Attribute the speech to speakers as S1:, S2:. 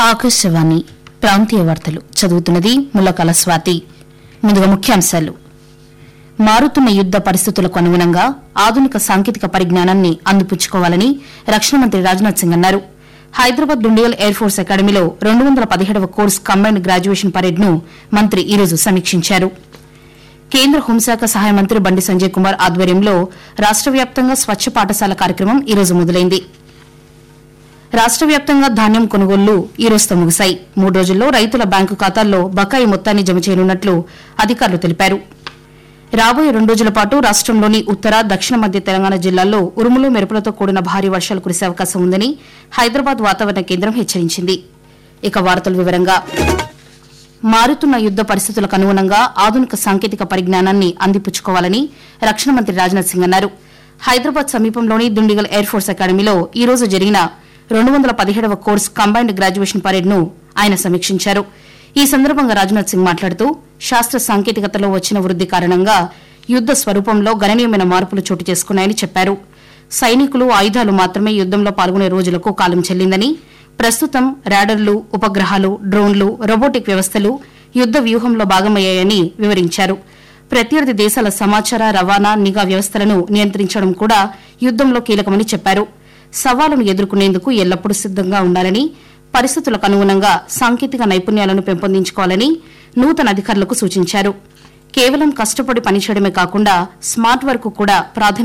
S1: ఆకాశవాణి ప్రాంతీయ వార్తలు చదువుతున్నది ముల్లకాల స్వాతి ముందుగా ముఖ్యాంశాలు మారుతున్న యుద్ద పరిస్థితులకు అనుగుణంగా ఆధునిక సాంకేతిక పరిజ్ఞానాన్ని అందిపుచ్చుకోవాలని రక్షణ మంత్రి రాజ్నాథ్ సింగ్ అన్నారు హైదరాబాద్ డుండియల్ ఎయిర్ ఫోర్స్ అకాడమీలో రెండు వందల పదిహేడవ కోర్స్ కంబైన్డ్ గ్రాడ్యుయేషన్ పరేడ్ను మంత్రి ఈరోజు సమీక్షించారు కేంద్ర హోంశాఖ సహాయ మంత్రి బండి సంజయ్ కుమార్ ఆధ్వర్యంలో రాష్ట వ్యాప్తంగా స్వచ్ఛ పాఠశాల కార్యక్రమం ఈరోజు మొదలైంది రాష్ట వ్యాప్తంగా ధాన్యం కొనుగోళ్లు ఈ రోజుతో ముగిశాయి మూడు రోజుల్లో రైతుల బ్యాంకు ఖాతాల్లో బకాయి మొత్తాన్ని జమ చేయనున్నట్లు అధికారులు తెలిపారు రాబోయే రెండు రోజుల పాటు రాష్టంలోని ఉత్తర దక్షిణ మధ్య తెలంగాణ జిల్లాల్లో ఉరుములు మెరుపులతో కూడిన భారీ వర్షాలు కురిసే అవకాశం ఉందని హైదరాబాద్ వాతావరణ కేంద్రం హెచ్చరించింది ఇక వార్తల వివరంగా మారుతున్న యుద్ద పరిస్థితులకు అనుగుణంగా ఆధునిక సాంకేతిక పరిజ్ఞానాన్ని అందిపుచ్చుకోవాలని రక్షణ మంత్రి రాజ్నాథ్ సింగ్ అన్నారు హైదరాబాద్ సమీపంలోని దుండిగల్ ఎయిర్ ఫోర్స్ అకాడమీలో ఈ రోజు జరిగిన రెండు వందల పదిహేడవ కోర్స్ కంబైన్డ్ గ్రాడ్యుయేషన్ పరేడ్ను ఆయన సమీక్షించారు ఈ సందర్భంగా రాజ్నాథ్ సింగ్ మాట్లాడుతూ శాస్త్ర సాంకేతికతలో వచ్చిన వృద్ది కారణంగా యుద్ద స్వరూపంలో గణనీయమైన మార్పులు చోటు చేసుకున్నాయని చెప్పారు సైనికులు ఆయుధాలు మాత్రమే యుద్దంలో పాల్గొనే రోజులకు కాలం చెల్లిందని ప్రస్తుతం రాడర్లు ఉపగ్రహాలు డ్రోన్లు రోబోటిక్ వ్యవస్థలు యుద్ద వ్యూహంలో భాగమయ్యాయని వివరించారు ప్రత్యర్థి దేశాల సమాచార రవాణా నిఘా వ్యవస్థలను నియంత్రించడం కూడా యుద్దంలో కీలకమని చెప్పారు సవాలును ఎదుర్కొనేందుకు ఎల్లప్పుడూ సిద్దంగా ఉండాలని పరిస్థితులకు అనుగుణంగా సాంకేతిక నైపుణ్యాలను పెంపొందించుకోవాలని నూతన అధికారులకు సూచించారు కేవలం కష్టపడి పనిచేయడమే కాకుండా స్మార్ట్ వర్క్ కూడా ప్రాధాన్యత